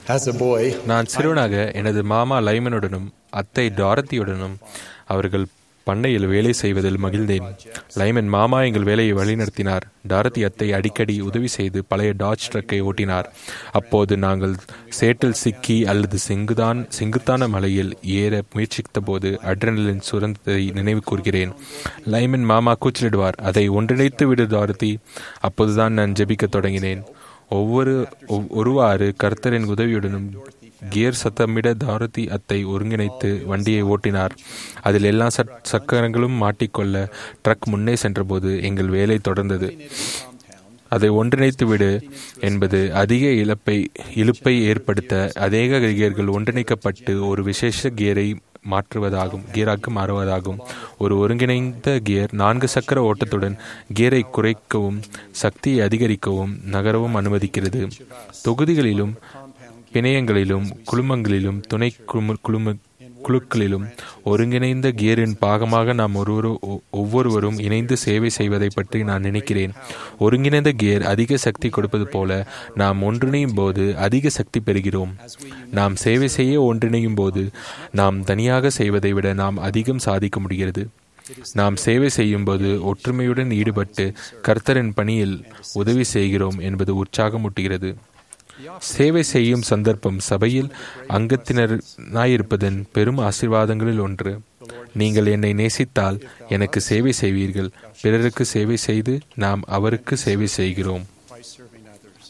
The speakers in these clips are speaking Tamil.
As a boy, நான் சிறுவனாக எனது மாமா லைமனுடனும் அத்தை டாரத்தியுடனும் அவர்கள் பண்ணையில் வேலை செய்வதில் மகிழ்ந்தேன் லைமன் மாமா எங்கள் வேலையை வழிநடத்தினார் டாரதி அத்தை அடிக்கடி உதவி செய்து பழைய டாச் ட்ரக்கை ஓட்டினார் அப்போது நாங்கள் சேற்றில் சிக்கி அல்லது செங்குதான் செங்குத்தான மலையில் ஏற முயற்சித்த போது அட்ரனலின் சுரந்ததை நினைவு கூர்கிறேன் லைமன் மாமா கூச்சலிடுவார் அதை ஒன்றிணைத்து விடு டாரதி அப்போதுதான் நான் ஜெபிக்கத் தொடங்கினேன் ஒவ்வொரு ஒவ்- ஒருவாறு கர்த்தரின் உதவியுடனும் கியர் சத்தமிட தாரதி அத்தை ஒருங்கிணைத்து வண்டியை ஓட்டினார் அதில் எல்லா சட் சக்கரங்களும் மாட்டிக்கொள்ள ட்ரக் முன்னே சென்றபோது எங்கள் வேலை தொடர்ந்தது அதை ஒன்றிணைத்து விடு என்பது அதிக இழப்பை இழுப்பை ஏற்படுத்த அநேக கியர்கள் ஒன்றிணைக்கப்பட்டு ஒரு விசேஷ கியரை மாற்றுவதாகும் கியராக்கு மாறுவதாகும் ஒரு ஒருங்கிணைந்த கியர் நான்கு சக்கர ஓட்டத்துடன் கியரை குறைக்கவும் சக்தியை அதிகரிக்கவும் நகரவும் அனுமதிக்கிறது தொகுதிகளிலும் பிணையங்களிலும் குழுமங்களிலும் துணை குழும குழும குழுக்களிலும் ஒருங்கிணைந்த கியரின் பாகமாக நாம் ஒருவரு ஒ- ஒவ்வொருவரும் இணைந்து சேவை செய்வதை பற்றி நான் நினைக்கிறேன் ஒருங்கிணைந்த கியர் அதிக சக்தி கொடுப்பது போல நாம் ஒன்றிணையும் போது அதிக சக்தி பெறுகிறோம் நாம் சேவை செய்ய ஒன்றிணையும் போது நாம் தனியாக செய்வதை விட நாம் அதிகம் சாதிக்க முடிகிறது நாம் சேவை செய்யும்போது ஒற்றுமையுடன் ஈடுபட்டு கர்த்தரின் பணியில் உதவி செய்கிறோம் என்பது உற்சாகமூட்டுகிறது சேவை செய்யும் சந்தர்ப்பம் சபையில் அங்கத்தினராயிருப்பதன் பெரும் ஆசீர்வாதங்களில் ஒன்று நீங்கள் என்னை நேசித்தால் எனக்கு சேவை செய்வீர்கள் பிறருக்கு சேவை செய்து நாம் அவருக்கு சேவை செய்கிறோம் by serving others.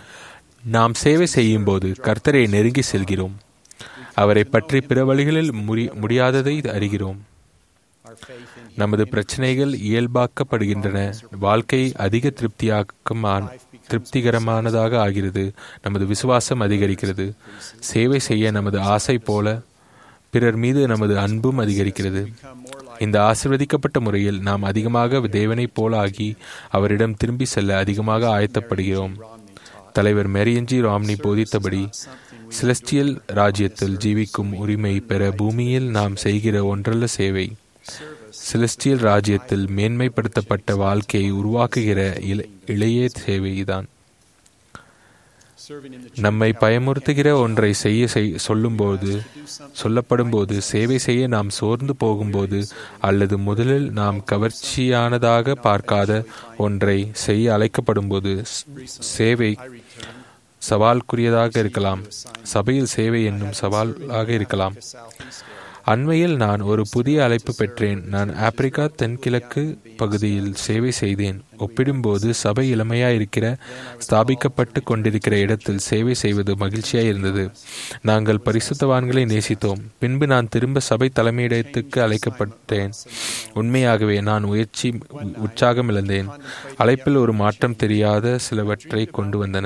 நாம் சேவை செய்யும்போது கர்த்தரை நெருங்கி செல்கிறோம் அவரை பற்றி பிற வழிகளில் முடி முடியாததை அறிகிறோம் Our faith in நமது பிரச்சனைகள் இயல்பாக்கப்படுகின்றன வாழ்க்கை அதிக திருப்தியாக்கமான திருப்திகரமானதாக ஆகிறது நமது விசுவாசம் அதிகரிக்கிறது சேவை செய்ய நமது ஆசை போல பிறர் மீது நமது அன்பும் அதிகரிக்கிறது இந்த ஆசிர்வதிக்கப்பட்ட முறையில் நாம் அதிகமாக தேவனைப் போல ஆகி அவரிடம் திரும்பி செல்ல அதிகமாக ஆயத்தப்படுகிறோம் தலைவர் மெரியஞ்சி ராம்னி போதித்தபடி செலஸ்டியல் ராஜ்யத்தில் ஜீவிக்கும் உரிமை பெற பூமியில் நாம் செய்கிற ஒன்றல்ல சேவை செலஸ்டியல் ராஜ்யத்தில் மேன்மைப்படுத்தப்பட்ட வாழ்க்கையை உருவாக்குகிற இள- இளைய சேவைதான் serving in the நம்மை பயமுறுத்துகிற ஒன்றை செய்ய செய்- சொல்லும்போது சொல்லப்படும்போது சேவை செய்ய நாம் சோர்ந்து போகும்போது அல்லது முதலில் நாம் கவர்ச்சியானதாக பார்க்காத ஒன்றை செய்ய அழைக்கப்படும்போது ஸ்- சேவை சவால்குரியதாக இருக்கலாம் சபையில் சேவை என்னும் சவாலாக இருக்கலாம் southeast அண்மையில் நான் ஒரு புதிய அழைப்பு பெற்றேன் நான் ஆப்பிரிக்கா தென்கிழக்கு பகுதியில் சேவை செய்தேன் ஒப்பிடும்போது சபை இளமையா இருக்கிற ஸ்தாபிக்கப்பட்டு கொண்டிருக்கிற இடத்தில் சேவை செய்வது மகிழ்ச்சியாய் இருந்தது நாங்கள் பரிசுத்தவான்களை நேசித்தோம் பின்பு நான் திரும்ப சபை தலைமையிடத்துக்கு அழைக்கப்பட்டேன் உண்மையாகவே நான் முயற்சி உற்சாகம் இழந்தேன் அழைப்பில் ஒரு மாற்றம் தெரியாத சிலவற்றை கொண்டு வந்தன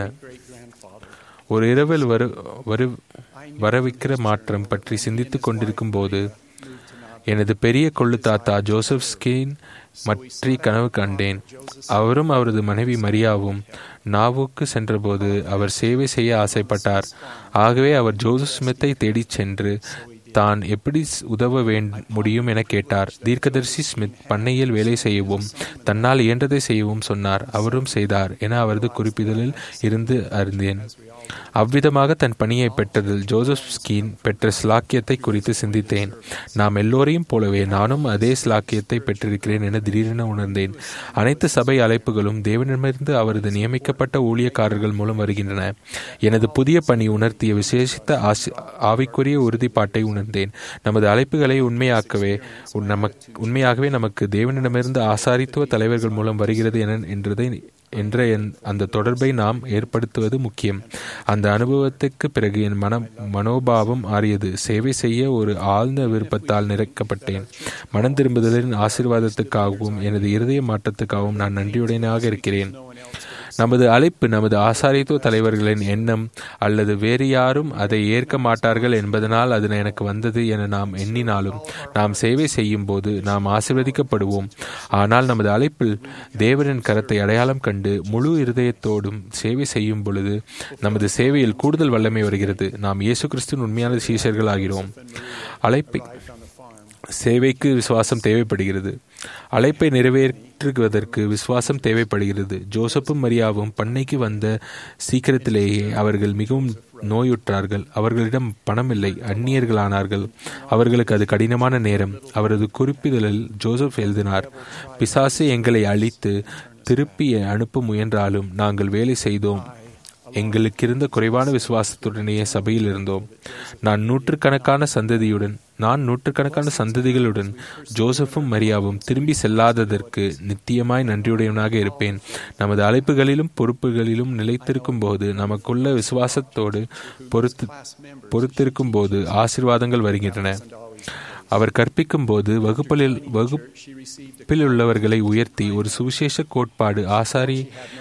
ஒரு இரவில் வரு வரு வரவிக்கிற மாற்றம் பற்றி சிந்தித்துக் கொண்டிருக்கும் போது எனது பெரிய கொள்ளு தாத்தா ஜோசப் ஸ்கீன் மற்றி கனவு கண்டேன் அவரும் அவரது மனைவி மரியாவும் நாவுக்கு சென்றபோது அவர் சேவை செய்ய ஆசைப்பட்டார் ஆகவே அவர் ஜோசப் ஸ்மித்தை தேடிச் சென்று தான் எப்படி ஸ்- உதவ வேண் முடியும் என கேட்டார் தீர்க்கதரிசி ஸ்மித் பண்ணையில் வேலை செய்யவும் தன்னால் இயன்றதை செய்யவும் சொன்னார் அவரும் செய்தார் என அவரது குறிப்பிதழில் இருந்து அறிந்தேன் அவ்விதமாக தன் பணியை பெற்றதில் ஜோசப் ஸ்கீன் பெற்ற ஸ்லாக்கியத்தை குறித்து சிந்தித்தேன் நாம் எல்லோரையும் போலவே நானும் அதே ஸ்லாக்கியத்தை பெற்றிருக்கிறேன் என திடீரென உணர்ந்தேன் அனைத்து சபை அழைப்புகளும் தேவனிடமிருந்து அவரது நியமிக்கப்பட்ட ஊழியக்காரர்கள் மூலம் வருகின்றன எனது புதிய பணி உணர்த்திய விசேஷித்த ஆசி ஆவிக்குரிய உறுதிப்பாட்டை உணர்ந்தேன் நமது அழைப்புகளை உண்மையாக்கவே உன் நமக் உண்மையாகவே நமக்கு தேவனிடமிருந்து ஆசாரித்துவ தலைவர்கள் மூலம் வருகிறது என என்றதை என்ற என் அந்த தொடர்பை நாம் ஏற்படுத்துவது முக்கியம் அந்த அனுபவத்துக்கு பிறகு என் மன மனோபாவம் ஆறியது சேவை செய்ய ஒரு ஆழ்ந்த விருப்பத்தால் நிறைக்கப்பட்டேன் மனம் திரும்புதலின் ஆசீர்வாதத்துக்காகவும் எனது இருதய மாற்றத்துக்காகவும் நான் நன்றியுடையனாக இருக்கிறேன் நமது அழைப்பு நமது ஆசாரித்துவ தலைவர்களின் எண்ணம் அல்லது வேறு யாரும் அதை ஏற்க மாட்டார்கள் என்பதனால் அது எனக்கு வந்தது என நாம் எண்ணினாலும் நாம் சேவை செய்யும் போது நாம் ஆசீர்வதிக்கப்படுவோம் ஆனால் நமது அழைப்பில் தேவனின் கரத்தை அடையாளம் கண்டு முழு இருதயத்தோடும் சேவை செய்யும் பொழுது நமது சேவையில் கூடுதல் வல்லமை வருகிறது நாம் இயேசு கிறிஸ்துவின் உண்மையான சீஷர்கள் ஆகிறோம் அழைப்பை சேவைக்கு விசுவாசம் தேவைப்படுகிறது அழைப்பை நிறைவேற்றுவதற்கு விசுவாசம் தேவைப்படுகிறது ஜோசப்பும் மரியாவும் பண்ணைக்கு வந்த சீக்கிரத்திலேயே அவர்கள் மிகவும் நோயுற்றார்கள் அவர்களிடம் பணமில்லை அந்நியர்களானார்கள் அவர்களுக்கு அது கடினமான நேரம் அவரது குறிப்பிதழில் ஜோசப் எழுதினார் பிசாசு எங்களை அழித்து திருப்பி அனுப்ப முயன்றாலும் நாங்கள் வேலை செய்தோம் எங்களுக்கிருந்த குறைவான விசுவாசத்துடனேயே சபையில் இருந்தோம் நான் நூற்றுக்கணக்கான சந்ததியுடன் நான் நூற்றுக்கணக்கான சந்ததிகளுடன் ஜோசப்பும் மரியாவும் திரும்பி செல்லாததற்கு நித்தியமாய் நன்றியுடையவனாக இருப்பேன் நமது அழைப்புகளிலும் பொறுப்புகளிலும் நிலைத்திருக்கும் போது நமக்குள்ள விசுவாசத்தோடு பொறுத்து பொறுத்திருக்கும் போது ஆசிர்வாதங்கள் வருகின்றன அவர் கற்பிக்கும் போது வகுப்பில் வகுப்பில் உள்ளவர்களை உயர்த்தி ஒரு சுவிசேஷ கோட்பாடு ஆசாரி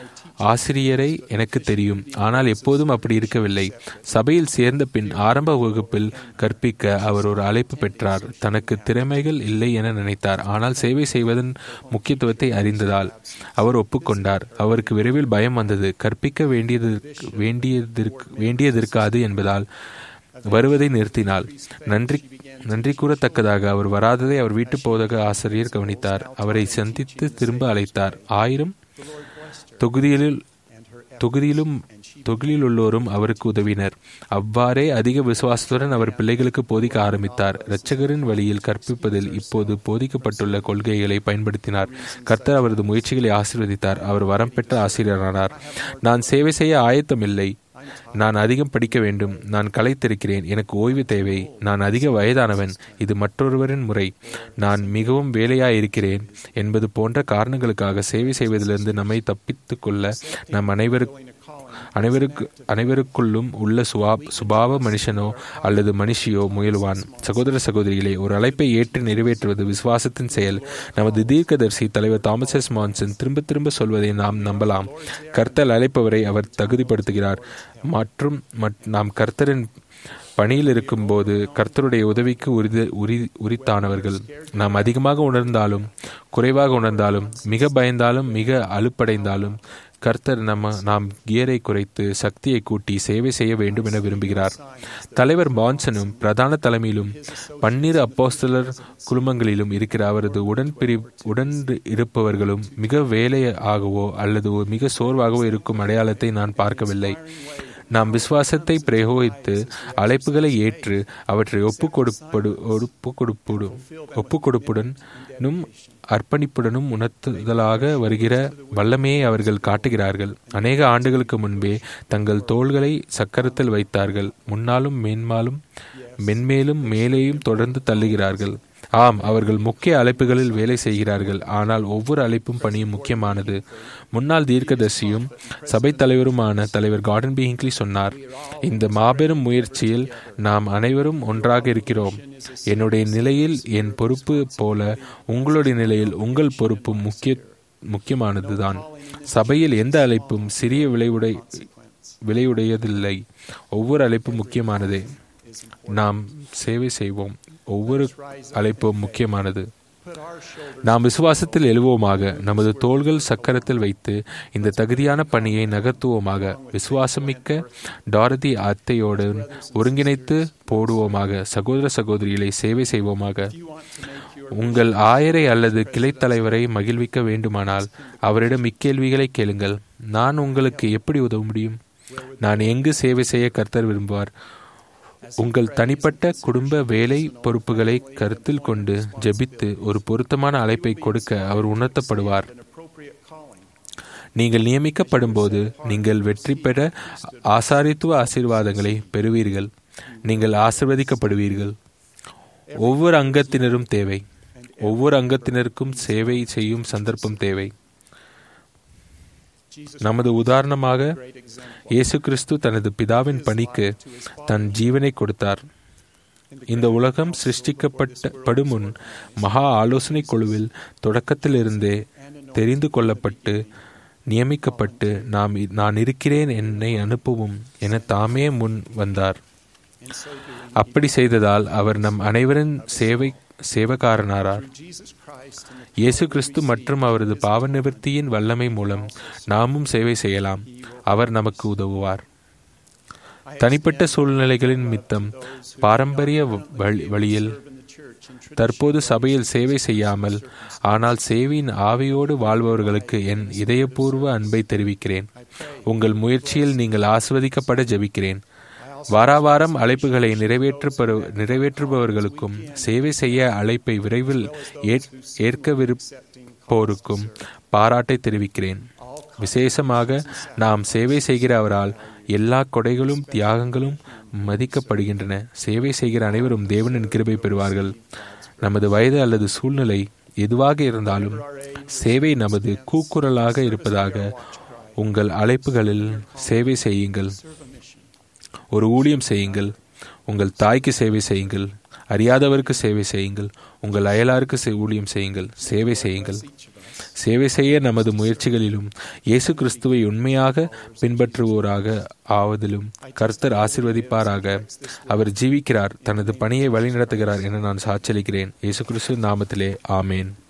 ஆசிரியரை எனக்கு தெரியும் ஆனால் எப்போதும் அப்படி இருக்கவில்லை சபையில் சேர்ந்த பின் ஆரம்ப வகுப்பில் கற்பிக்க அவர் ஒரு அழைப்பு பெற்றார் தனக்கு திறமைகள் இல்லை என நினைத்தார் ஆனால் சேவை செய்வதன் முக்கியத்துவத்தை அறிந்ததால் அவர் ஒப்புக்கொண்டார் அவருக்கு விரைவில் பயம் வந்தது கற்பிக்க வேண்டியதற்கு வேண்டியதற்கு வேண்டியதற்காது என்பதால் வருவதை நிறுத்தினாள் நன்றி நன்றி கூறத்தக்கதாக அவர் வராததை அவர் வீட்டு போதக ஆசிரியர் கவனித்தார் அவரை சந்தித்து திரும்ப அழைத்தார் ஆயிரம் தொகுதியில் தொகுதியிலும் தொகுதியில் உள்ளோரும் அவருக்கு உதவினர் அவ்வாறே அதிக விசுவாசத்துடன் அவர் பிள்ளைகளுக்கு போதிக்க ஆரம்பித்தார் இரட்சகரின் வழியில் கற்பிப்பதில் இப்போது போதிக்கப்பட்டுள்ள கொள்கைகளை பயன்படுத்தினார் கர்த்தர் அவரது முயற்சிகளை ஆசீர்வதித்தார் அவர் வரம் பெற்ற ஆசிரியரானார் நான் சேவை செய்ய ஆயத்தமில்லை நான் அதிகம் படிக்க வேண்டும் நான் களைத்திருக்கிறேன் எனக்கு ஓய்வு தேவை நான் அதிக வயதானவன் இது மற்றொருவரின் முறை நான் மிகவும் வேலையாயிருக்கிறேன் என்பது போன்ற காரணங்களுக்காக சேவை செய்வதிலிருந்து நம்மை தப்பித்துக் கொள்ள நம் அனைவருக்கும் அனைவருக்கு அனைவருக்குள்ளும் உள்ள சுவா சுபாவ மனுஷனோ அல்லது மனுஷியோ முயல்வான் சகோதர சகோதரிகளே ஒரு அழைப்பை ஏற்று நிறைவேற்றுவது விசுவாசத்தின் செயல் நமது தீர்க்கதரிசி தலைவர் தாமஸ் எஸ் மான்சன் திரும்ப திரும்ப சொல்வதை நாம் நம்பலாம் கர்த்தல் அழைப்பவரை அவர் தகுதிப்படுத்துகிறார் மற்றும் நாம் கர்த்தரின் பணியில் இருக்கும்போது கர்த்தருடைய உதவிக்கு உரித உரி உரித்தானவர்கள் நாம் அதிகமாக உணர்ந்தாலும் குறைவாக உணர்ந்தாலும் மிக பயந்தாலும் மிக அலுப்படைந்தாலும் கர்த்தர் நம்ம நாம் கியரை குறைத்து சக்தியை கூட்டி சேவை செய்ய வேண்டும் என விரும்புகிறார் தலைவர் பான்சனும் பிரதான தலைமையிலும் பன்னிரு அப்போஸ்தலர் குழுமங்களிலும் இருக்கிற அவரது உடன் பிரி உடன் இருப்பவர்களும் மிக வேலையாகவோ அல்லது மிக சோர்வாகவோ இருக்கும் அடையாளத்தை நான் பார்க்கவில்லை நாம் விசுவாசத்தை பிரயோகித்து அழைப்புகளை ஏற்று அவற்றை ஒப்பு கொடுப்படு ஒப்பு கொடுப்புடு ஒப்பு கொடுப்புடனும் அர்ப்பணிப்புடனும் உணர்த்துதலாக வருகிற வல்லமையை அவர்கள் காட்டுகிறார்கள் அநேக ஆண்டுகளுக்கு முன்பே தங்கள் தோள்களை சக்கரத்தில் வைத்தார்கள் முன்னாலும் மேன்மாலும் மென்மேலும் மேலேயும் தொடர்ந்து தள்ளுகிறார்கள் ஆம் அவர்கள் முக்கிய அழைப்புகளில் வேலை செய்கிறார்கள் ஆனால் ஒவ்வொரு அழைப்பும் பணியும் முக்கியமானது முன்னாள் தீர்க்கதர்சியும் சபை தலைவருமான தலைவர் கார்டன் பி ஹிங்க்லி சொன்னார் இந்த மாபெரும் முயற்சியில் நாம் அனைவரும் ஒன்றாக இருக்கிறோம் என்னுடைய நிலையில் என் பொறுப்பு போல உங்களுடைய நிலையில் உங்கள் பொறுப்பும் முக்கிய முக்கியமானதுதான் சபையில் எந்த அழைப்பும் சிறிய விளைவுடை விலையுடையதில்லை ஒவ்வொரு அழைப்பும் முக்கியமானதே நாம் சேவை செய்வோம் ஒவ்வொரு அழைப்பும் முக்கியமானது நாம் விசுவாசத்தில் எழுவோமாக நமது தோள்கள் சக்கரத்தில் வைத்து இந்த தகுதியான பணியை நகர்த்துவோமாக விசுவாசமிக்க டாரதி அத்தையோடு ஒருங்கிணைத்து போடுவோமாக சகோதர சகோதரிகளை சேவை செய்வோமாக உங்கள் ஆயரை அல்லது கிளைத்தலைவரை மகிழ்விக்க வேண்டுமானால் அவரிடம் இக்கேள்விகளை கேளுங்கள் நான் உங்களுக்கு எப்படி உதவ முடியும் நான் எங்கு சேவை செய்ய கர்த்தர் விரும்புவார் உங்கள் தனிப்பட்ட குடும்ப வேலை பொறுப்புகளை கருத்தில் கொண்டு ஜெபித்து ஒரு பொருத்தமான அழைப்பை கொடுக்க அவர் உணர்த்தப்படுவார் நீங்கள் நியமிக்கப்படும் போது நீங்கள் வெற்றி பெற ஆசாரித்துவ ஆசீர்வாதங்களை பெறுவீர்கள் நீங்கள் ஆசிர்வதிக்கப்படுவீர்கள் ஒவ்வொரு அங்கத்தினரும் தேவை ஒவ்வொரு அங்கத்தினருக்கும் சேவை செய்யும் சந்தர்ப்பம் தேவை நமது உதாரணமாக இயேசு கிறிஸ்து தனது பிதாவின் பணிக்கு தன் ஜீவனை கொடுத்தார் இந்த உலகம் சிருஷ்டிக்கப்பட்ட படுமுன் மகா ஆலோசனை குழுவில் தொடக்கத்திலிருந்தே தெரிந்து கொள்ளப்பட்டு நியமிக்கப்பட்டு நாம் நான் இருக்கிறேன் என்னை அனுப்பவும் என தாமே முன் வந்தார் அப்படி செய்ததால் அவர் நம் அனைவரின் சேவை சேவகாரனாரார் இயேசு கிறிஸ்து மற்றும் அவரது பாவ நிவர்த்தியின் வல்லமை மூலம் நாமும் சேவை செய்யலாம் அவர் நமக்கு உதவுவார் தனிப்பட்ட சூழ்நிலைகளின் மித்தம் பாரம்பரிய வழியில் தற்போது சபையில் சேவை செய்யாமல் ஆனால் சேவையின் ஆவியோடு வாழ்பவர்களுக்கு என் இதயபூர்வ அன்பை தெரிவிக்கிறேன் உங்கள் முயற்சியில் நீங்கள் ஆஸ்வதிக்கப்பட ஜெபிக்கிறேன் வாராவாரம் அழைப்புகளை நிறைவேற்றப்படு நிறைவேற்றுபவர்களுக்கும் சேவை செய்ய அழைப்பை விரைவில் ஏற்- ஏற்கவிருப்போருக்கும் பாராட்டை தெரிவிக்கிறேன் விசேஷமாக நாம் சேவை செய்கிற அவரால் எல்லா கொடைகளும் தியாகங்களும் மதிக்கப்படுகின்றன சேவை செய்கிற அனைவரும் தேவனின் கிருபை பெறுவார்கள் நமது வயது அல்லது சூழ்நிலை எதுவாக இருந்தாலும் சேவை நமது கூக்குரலாக இருப்பதாக உங்கள் அழைப்புகளில் சேவை செய்யுங்கள் ஒரு ஊழியம் செய்யுங்கள் உங்கள் தாய்க்கு சேவை செய்யுங்கள் அறியாதவருக்கு சேவை செய்யுங்கள் உங்கள் அயலாருக்கு செ- ஊழியம் செய்யுங்கள் சேவை செய்யுங்கள் சேவை செய்ய நமது முயற்சிகளிலும் இயேசு கிறிஸ்துவை உண்மையாக பின்பற்றுவோராக ஆவதிலும் கர்த்தர் ஆசிர்வதிப்பாராக அவர் ஜீவிக்கிறார் தனது பணியை வழிநடத்துகிறார் என நான் சாட்சியளிக்கிறேன் இயேசு கிறிஸ்து நாமத்திலே ஆமேன்